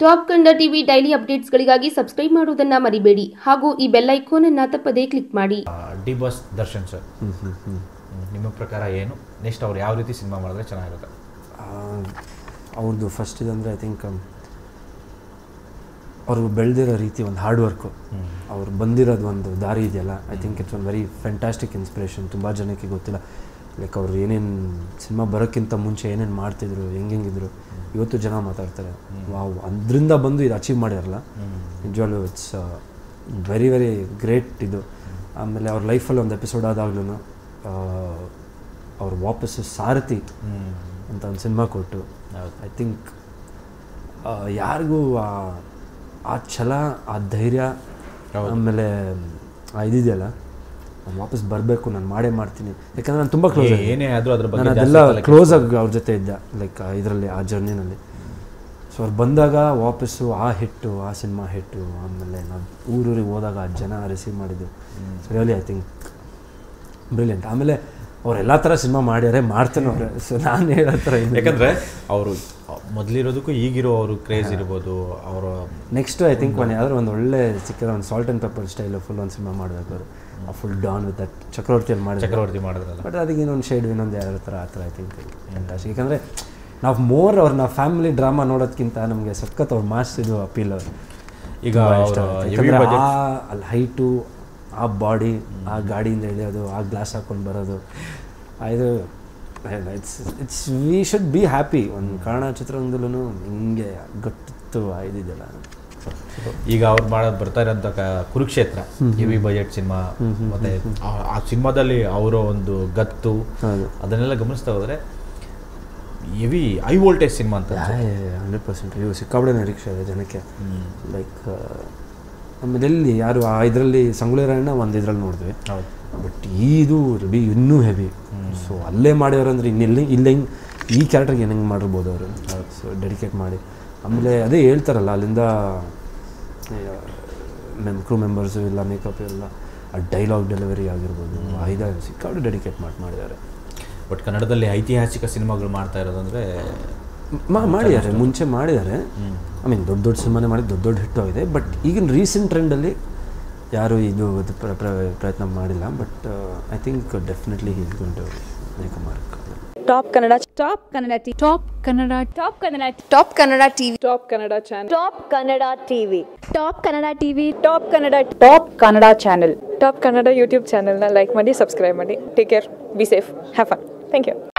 Top Kannada TV daily ಅಪ್ಡೇಟ್ಸ್ಗಳಿಗಾಗಿ subscribe ಮಾಡುವುದನ್ನು ಮರಿಬೇಡಿ ಹಾಗೂ ಈ ಬೆಲ್ ಐಕಾನ್ ಅನ್ನು ತಪ್ಪದೇ ಕ್ಲಿಕ್ ಮಾಡಿ ಡಿ ಬಾಸ್ ದರ್ಶನ್ ಸರ್ ನಿಮ್ಮ ಪ್ರಕಾರ ಏನು ನೆಕ್ಸ್ಟ್ ಅವ್ರು ಯಾವ ರೀತಿ ಸಿನಿಮಾ ಮಾಡಿದ್ರೆ ಚೆನ್ನಾಗಿರುತ್ತೆ ಅವ್ರದ್ದು ಫಸ್ಟ್ ಇದಂದರೆ ಐ ಥಿಂಕ್ ಅವರು ಬೆಳೆದಿರೋ ರೀತಿ ಒಂದು ಹಾರ್ಡ್ ವರ್ಕು ಅವ್ರು ಬಂದಿರೋದು ಒಂದು ದಾರಿ ಇದೆಯಲ್ಲ ಐ ಥಿಂಕ್ ಇಟ್ಸ್ ಒಂದು ವೆರಿ ಫ್ಯಾಂಟಾಸ್ಟಿಕ್ ಇನ್ಸ್ಪಿರೇಷನ್ ತುಂಬ ಜನಕ್ಕೆ ಗೊತ್ತಿಲ್ಲ ಲೈಕ್ ಅವ್ರು ಏನೇನು ಸಿನಿಮಾ ಬರೋಕ್ಕಿಂತ ಮುಂಚೆ ಏನೇನು ಮಾಡ್ತಿದ್ರು ಹೆಂಗೆ ಹೆಂಗಿದ್ರು ಇವತ್ತು ಜನ ಮಾತಾಡ್ತಾರೆ ವಾವ್ ಅದರಿಂದ ಬಂದು ಇದು ಅಚೀವ್ ಮಾಡಿರಲ್ಲ ನಿಜವಾಗ್ಲೂ ಇಟ್ಸ್ ವೆರಿ ವೆರಿ ಗ್ರೇಟ್ ಇದು ಆಮೇಲೆ ಅವ್ರ ಲೈಫಲ್ಲಿ ಒಂದು ಎಪಿಸೋಡ್ ಆದಾಗ್ಲೂ ಅವ್ರು ವಾಪಸ್ಸು ಸಾರಥಿ ಅಂತ ಒಂದು ಸಿನಿಮಾ ಕೊಟ್ಟು ಐ ಥಿಂಕ್ ಯಾರಿಗೂ ಆ- ಆ ಛಲ ಆ ಧೈರ್ಯ ಆಮೇಲೆ ಆ ಇದಿದೆಯಲ್ಲ ನಾನು ವಾಪಸ್ ಬರಬೇಕು ನಾನು ಮಾಡೇ ಮಾಡ್ತೀನಿ ಯಾಕಂದ್ರೆ ನಾನು ತುಂಬ ಕ್ಲೋಸ್ ಏ- ಏನೇ ಆದ್ರೂ ಅದ್ರ ಬಗ್ಗೆ ನಾನು ಜಾಸ್ತಿ ಅದೆಲ್ಲ ತಲೆ ಕ್ಲೋಸ್ ಆಗಿ ಅವ್ರ ಜೊತೆ ಇದ್ದೆ ಲೈಕ್ ಇದರಲ್ಲಿ ಆ ಜರ್ನಿನಲ್ಲಿ ಸೊ ಅವ್ರು ಬಂದಾಗ ವಾಪಸ್ಸು ಆ ಹಿಟ್ಟು ಆ ಸಿನಿಮಾ ಹಿಟ್ಟು ಆಮೇಲೆ ನಾವು ಊರೂರಿಗೆ ಹೋದಾಗ ಆ ಜನ ರಿಸೀವ್ ಮಾಡಿದ್ದು so really I think brilliant ಆಮೇಲೆ ಅವ್ರು ಎಲ್ಲ ಥರ ಸಿನಿಮಾ ಮಾಡ್ಯಾರೆ ಮಾಡ್ತಾನೆ ಅವ್ರೆ ಸೊ ನಾನು ಹೇಳೋ ಥರ ಇಲ್ಲ ಯಾಕಂದ್ರೆ ಅವರು ಮೊದಲಿರೋದಕ್ಕೂ ಈಗಿರೋ ಅವರು ಕ್ರೇಜ್ ಇರ್ಬೋದು ಅವರ ನೆಕ್ಸ್ಟ್ ಐ ಥಿಂಕ್ ಒಂದು ಯಾವ್ದಾದ್ರು ಒಂದು ಒಳ್ಳೆ ಸಿಕ್ಕಿರೋ ಒಂದು salt and pepper style full ಒಂದು ಸಿನಿಮಾ ಮಾಡಬೇಕು ಅವರು ಆ ಫುಲ್ ಡಾನ್ ವಿತ್ ದಟ್ ಚಕ್ರವರ್ತಿಯಲ್ಲಿ ಮಾಡಿದ್ರು ಚಕ್ರವರ್ತಿ ಮಾಡಿದ್ರಲ್ಲ ಬಟ್ ಅದಕ್ಕೆ ಇನ್ನೊಂದು ಶೇಡ್ ಇನ್ನೊಂದು ಯಾವ್ಯಾವ ಥರ ಆ ಥರ ಐ ಥಿಂಕ್ ಫ್ಯಾಂಟಾಸ್ಟಿಕ್ ಯಾಕಂದರೆ ನಾವು ಮೋರ್ ಅವ್ರನ್ನ ಫ್ಯಾಮಿಲಿ ಡ್ರಾಮಾ ನೋಡೋದಕ್ಕಿಂತ ನಮಗೆ ಸಖತ್ ಅವ್ರ ಮಾಸ್ ಇದು ಅಪೀಲ್ ಅವರು ಈಗ ತುಂಬಾ ಅವ್ರ ಇಷ್ಟ ಆಗುತ್ತೆ. heavy ಯಾಕಂದ್ರೆ budget- ಆ ಅಲ್ಲಿ ಹೈಟು ಆ ಬಾಡಿ ಆ ಗಾಡಿಯಿಂದ ಇಳಿಯೋದು ಆ ಗ್ಲಾಸ್ ಹಾಕೊಂಡು ಬರೋದು ಆ ಇದು it's it's we should be happy ಒಂದು ಕನ್ನಡ ಚಿತ್ರರಂಗದಲ್ಲೂ ಹಿಂಗೆ ಗಟ್ಟಿತ್ತು ಆ ಇದಿದೆಯಲ್ಲ ಈಗ ಅವ್ರು ಮಾಡೋದು ಬರ್ತಾ ಇರೋಂಥ ಕ- ಕುರುಕ್ಷೇತ್ರ ಹೆವಿ ಬಜೆಟ್ ಸಿನಿಮಾ ಮತ್ತೆ ಆ- ಆ ಸಿನಿಮಾದಲ್ಲಿ ಅವರ ಒಂದು ಗತ್ತು ಹೌದು ಅದನ್ನೆಲ್ಲ ಗಮನಿಸ್ತಾ ಹೋದ್ರೆ ಹೆವಿ ಹೈ ವೋಲ್ಟೇಜ್ ಸಿನಿಮಾ ಅಂತ ಹಂಡ್ರೆಡ್ ಪರ್ಸೆಂಟ್ ಇವು ಸಿಕ್ಕಾಪಡೆ ನಿರೀಕ್ಷೆ ಇದೆ ಜನಕ್ಕೆ ಲೈಕ್ ಆಮೇಲೆ ಎಲ್ಲಿ ಯಾರು ಆ ಇದರಲ್ಲಿ ಸಂಗೊಳ್ಳಿ ರಾಯಣ್ಣ ಒಂದು ಇದ್ರಲ್ಲಿ ನೋಡಿದ್ವಿ ಹೌದು ಬಟ್ ಇದು ಬಿ ಇನ್ನೂ ಹೆವಿ ಸೊ ಅಲ್ಲೇ ಮಾಡ್ಯವ್ರು ಅಂದರೆ ಇನ್ನೆಲ್ಲಿ ಇಲ್ಲ ಹಿಂಗೆ ಈ ಕ್ಯಾರೆಕ್ಟರ್ಗೆ ಹೆಂಗೆ ಮಾಡಿರ್ಬೋದು ಅವರು ಸೊ ಡೆಡಿಕೇಟ್ ಮಾಡಿ ಆಮೇಲೆ ಅದೇ ಹೇಳ್ತಾರಲ್ಲ ಅಲ್ಲಿಂದ ಮೆಮ್ ಕ್ರೂ ಮೆಂಬರ್ಸು ಇಲ್ಲ ಮೇಕಪ್ ಎಲ್ಲ ಆ ಡೈಲಾಗ್ ಡೆಲಿವರಿ ಆಗಿರ್ಬೋದು ಐದ ಸಿಕ್ಕಾಪಟ್ಟೆ ಡೆಡಿಕೇಟ್ ಮಾಡಿ ಮಾಡಿದ್ದಾರೆ ಬಟ್ ಕನ್ನಡದಲ್ಲಿ ಐತಿಹಾಸಿಕ ಸಿನಿಮಾಗಳು ಮಾಡ್ತಾ ಇರೋದಂದ್ರೆ ಮಾ- ಮಾಡಿದ್ದಾರೆ ಮುಂಚೆ ಮಾಡಿದ್ದಾರೆ ಐ ಮೀನ್ ದೊಡ್ಡ ದೊಡ್ಡ ಸಿನಿಮಾನೇ ಮಾಡಿ ದೊಡ್ಡ ದೊಡ್ಡ ಹಿಟ್ಟು ಆಗಿದೆ ಬಟ್ ಈಗಿನ ರೀಸೆಂಟ್ ಟ್ರೆಂಡಲ್ಲಿ ಯಾರು ಇದು ಇದು ಪ್ರ- ಪ್ರ- ಪ್ರಯತ್ನ ಮಾಡಿಲ್ಲ but I think definitely he's gone to make a mark top Kannada top Kannada T top Kannada top Kannada top Kannada TV top Kannada channel top Kannada TV top Kannada TV top Kannada top Kannada channel top Kannada YouTube ಚಾನಲ್ನ ಲೈಕ್ ಮಾಡಿ ಸಬ್ಸ್ಕ್ರೈಬ್ ಮಾಡಿ take care be safe have fun thank you